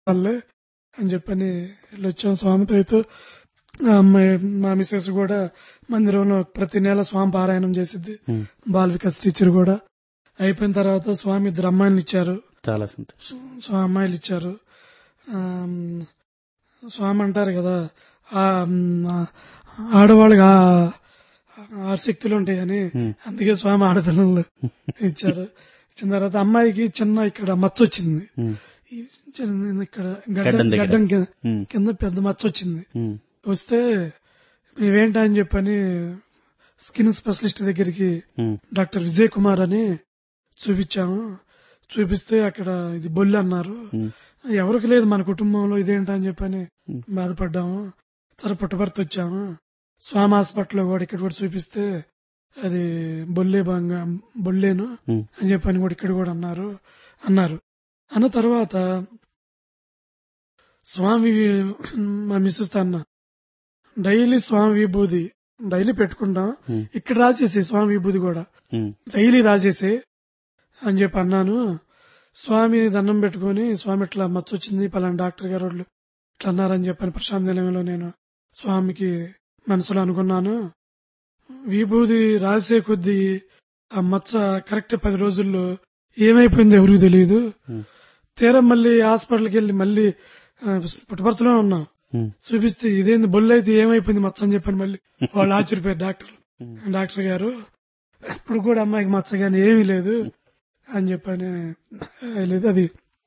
వాళ్ళే అని చెప్పని వెళ్ళొచ్చాం స్వామితో అయితే ఆ అమ్మాయి మా మిస్సెస్ కూడా మందిరంలో ప్రతి నెల స్వామి పారాయణం చేసిద్ది ఉమ్. బాల వికాస్ టీచర్ కూడా అయిపోయిన తర్వాత స్వామి ఇద్దరు అమ్మాయిలు ఇచ్చారు చాలా సంతోషం స్వామి అమ్మాయిలు ఇచ్చారు ఆమ్, స్వామి అంటారు కదా ఆ మ్, ఆ, ఆడవాళ్ళకి ఆ ఆ శక్తులు ఉంటాయి అని ఉమ్. అందుకే స్వామి ఆడపిల్లలు ఇచ్చారు ఇచ్చిన తర్వాత అమ్మాయికి చిన్న ఇక్కడ మచ్చ వచ్చింది ఉమ్. ఈ చిన్న ఇక్కడ గడ్డం గడ్డం దగ్గర. గడ్డం కింద ఉమ్. కింద పెద్ద మచ్చ వచ్చింది ఉమ్. వస్తే మేమేంటా అని చెప్పని స్కిన్ స్పెషలిస్ట్ దగ్గరికి ఉమ్. డాక్టర్ విజయ్ కుమార్ అని చూపించాము చూపిస్తే అక్కడ ఇది బొల్లి అన్నారు ఉమ్. ఎవరికి లేదు మన కుటుంబంలో ఇదేంటా అని చెప్పని ఉమ్. బాధపడ్డాము తర్వాత పుట్టభర్త వచ్చాము స్వామి హాస్పిటల్లో కూడా ఇక్కడ కూడా చూపిస్తే అది బొల్లే బంగా బొల్లేను ఉమ్. అని చెప్పని కూడా ఇక్కడ కూడా అన్నారు అన్నారు అన్న తర్వాత స్వామి మా మిస్సెస్ తో అన్న డైలీ స్వామి విభూది డైలీ పెట్టుకుంటాం ఉమ్. ఇక్కడ రాసేసి స్వామి విభూది కూడా ఉమ్. డైలీ రాసేసి అని చెప్పి అన్నాను స్వామి దండం పెట్టుకుని స్వామి ఇట్లా మచ్చ వచ్చింది పలానా డాక్టర్ గారు వాళ్ళు ఇట్లా అన్నారని చెప్పని ప్రశాంత్ నిలయంలో నేను స్వామికి మనసులో అనుకున్నాను విభూది రాసే కొద్దీ ఆ మచ్చ కరెక్ట్ పది రోజుల్లో ఏమైపోయిందో ఎవరికి తెలియదు ఉమ్. తీరా మళ్ళీ హాస్పిటల్కి వెళ్ళి మళ్ళీ ఆ, పుట్టపర్తిలో ఉన్నాం ఉమ్. చూపిస్తే ఇదేంది బొల్లు అయితే ఏమైపోయింది మచ్చ అని చెప్పని మళ్ళీ వాళ్ళు ఆశ్చర్యపోయారు డాక్టర్ ఉమ్. డాక్టర్ గారు ఇప్పుడు కూడా అమ్మాయికి మచ్చ కానీ ఏమీ లేదు అని చెప్పని "ఆ, లేదు అది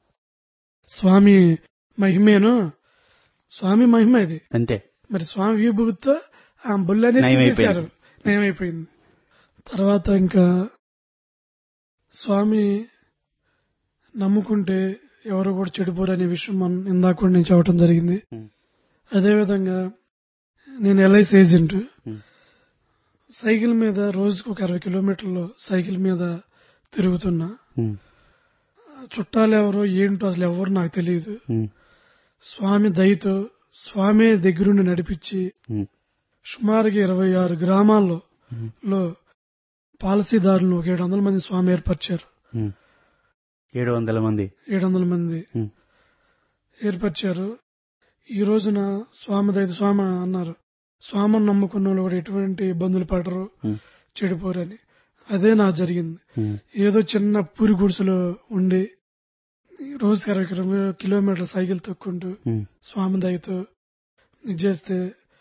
స్వామి మహిమేను స్వామి మహిమ ఇది అంతే మరి స్వామి విభూతితో ఆ బొల్లు అనేది నయమైపోయింది. తీసేశారు నయమైపోయింది తర్వాత ఇంకా స్వామి నమ్ముకుంటే ఎవరు కూడా చెడిపోరు అనే విషయం మనం ఇందాక కూడా నేను చెప్పడం జరిగింది ఉమ్. అదేవిధంగా నేను ఎల్ఐసి ఏజెంట్ ఉమ్. సైకిల్ మీద రోజుకు ఒక అరవై కిలోమీటర్లు సైకిల్ మీద తిరుగుతున్నా ఉమ్. చుట్టాలు ఎవరో ఏంటో అసలు ఎవరు నాకు తెలియదు ఉమ్. స్వామి దయతో స్వామి దగ్గరుండి నడిపించి ఉమ్. సుమారుగా ఇరవై ఆరు గ్రామాల్లో ఉమ్. లో పాలసీదారులు ఒక ఏడు వందల మంది స్వామి ఏర్పరిచారు ఉమ్. ఏడు వందల మంది ఏడు వందల మంది ఉమ్. ఏర్పరిచారు ఈ రోజున స్వామి దైత స్వామి అన్నారు స్వామిని నమ్ముకున్న వాళ్ళు కూడా ఎటువంటి ఇబ్బందులు పడరు ఉమ్. చెడిపోరని అదే నాకు జరిగింది ఉమ్. ఏదో చిన్న పూరి గుడిసెలో ఉండి రోజుకి అరవై కిలోమీ- కిలోమీటర్ల సైకిల్ తొక్కుంటూ ఉమ్. స్వామి దయతో ఇది చేస్తే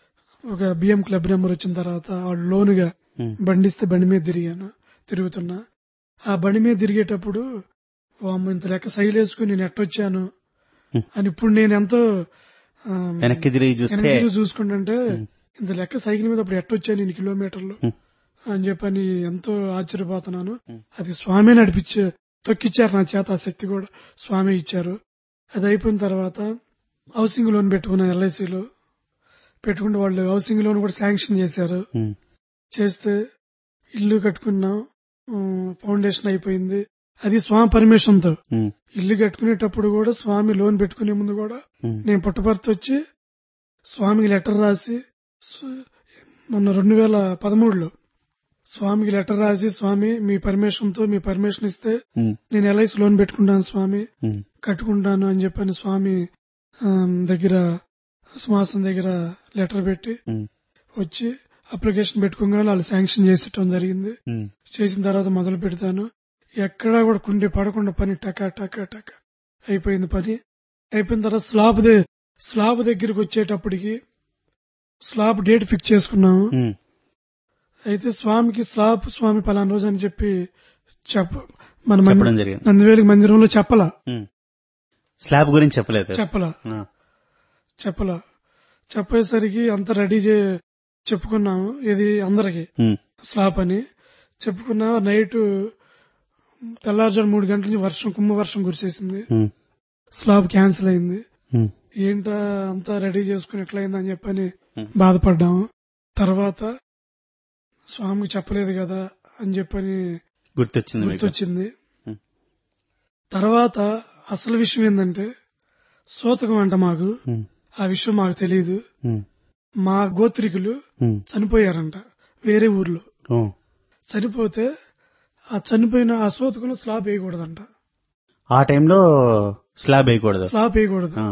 ఒక బియ్యం క్లబ్ నెంబర్ వచ్చిన తర్వాత వాళ్ళు లోనుగా ఉమ్. బండిస్తే బండి మీద తిరిగాను తిరుగుతున్నా ఆ బండి మీద తిరిగేటప్పుడు వామ్మ ఇంత లెక్క సైలు వేసుకుని నేను ఎట్టొచ్చాను Hmm. అని ఇప్పుడు నేను ఎంతో ఆ, వెనక్కి తిరిగి చూస్తే వెనక్కి తిరిగి చూసుకుంటుంటే Hmm. ఇంత లెక్క సైకిల్ మీద అప్పుడు ఎట్టొచ్చాను ఇన్ని కిలోమీటర్లు Hmm. అని చెప్పని ఎంతో ఆశ్చర్యపోతున్నాను Hmm. అది స్వామి నడిపించే తొక్కిచ్చారు నా చేత ఆ శక్తి కూడా స్వామి ఇచ్చారు అది అయిపోయిన తర్వాత హౌసింగ్ లోన్ పెట్టుకున్నాను ఎల్ఐసిలో పెట్టుకుంటే వాళ్ళు హౌసింగ్ లోన్ కూడా శాంక్షన్ చేశారు ఉమ్. చేస్తే ఇల్లు కట్టుకున్నాం ఉమ్, ఫౌండేషన్ అయిపోయింది అది స్వామి పర్మిషన్ తో ఉమ్. ఇల్లు కట్టుకునేటప్పుడు కూడా స్వామి లోన్ పెట్టుకునే ముందు కూడా ఉమ్. నేను పుట్టపర్తి వచ్చి స్వామికి లెటర్ రాసి స్వ- మొన్న రెండు వేల పదమూడులో స్వామికి లెటర్ రాసి స్వామి మీ పర్మిషన్ తో మీ పర్మిషన్ ఇస్తే ఉమ్. నేను ఎల్ఐసి లోన్ పెట్టుకుంటాను స్వామి ఉమ్. కట్టుకుంటాను అని చెప్పని స్వామి ఆమ్, దగ్గర సింహాసనం దగ్గర లెటర్ పెట్టి ఉమ్. వచ్చి అప్లికేషన్ పెట్టుకోగానే వాళ్ళు శాంక్షన్ చేసేయటం జరిగింది ఉమ్. చేసిన తర్వాత మొదలు పెడతాను ఎక్కడా కూడా కుండి పడకుండా పని టక టక టక అయిపోయింది పని అయిపోయిన తర్వాత స్లాబ్ దే స్లాబ్ దగ్గరికి వచ్చేటప్పటికి స్లాబ్ డేట్ ఫిక్స్ చేసుకున్నాము ఉమ్. అయితే స్వామికి స్లాబ్ స్వామి పలానా రోజు అని చెప్పి చెప్ప మన మంది- చెప్పడం జరిగింది నందివేలి మందిరంలో చెప్పలా ఉమ్. స్లాబ్ గురించి చెప్పలేదు చెప్పలా ఆ. చెప్పలా చెప్పేసరికి అంత రెడీ చే చెప్పుకున్నాము ఇది అందరికి ఉమ్. స్లాబ్ అని చెప్పుకున్నా నైట్ తెల్లారుజాము మూడు గంటల నుంచి వర్షం కుమ్మ వర్షం కురిసేసింది ఉమ్. స్లాబ్ క్యాన్సిల్ అయింది ఉమ్. ఏంటా అంతా రెడీ చేసుకుని ఎట్లయిందని చెప్పని Hmm. బాధపడ్డాము తర్వాత స్వామికి చెప్పలేదు కదా అని చెప్పని గుర్తొచ్చింది మీకు గుర్తొచ్చింది Hmm. తర్వాత అసలు విషయం ఏంటంటే సూతకం అంట మాకు ఉమ్. ఆ విషయం మాకు తెలియదు ఉమ్. మా గోత్రికులు ఉమ్. చనిపోయారంట వేరే ఊర్లో ఓ. చనిపోతే ఆ చనిపోయిన ఆ సూతకంలో స్లాబ్ వేయకూడదంట ఆ టైంలో స్లాబ్ వేయకూడదు స్లాబ్ వేయకూడదు ఆ.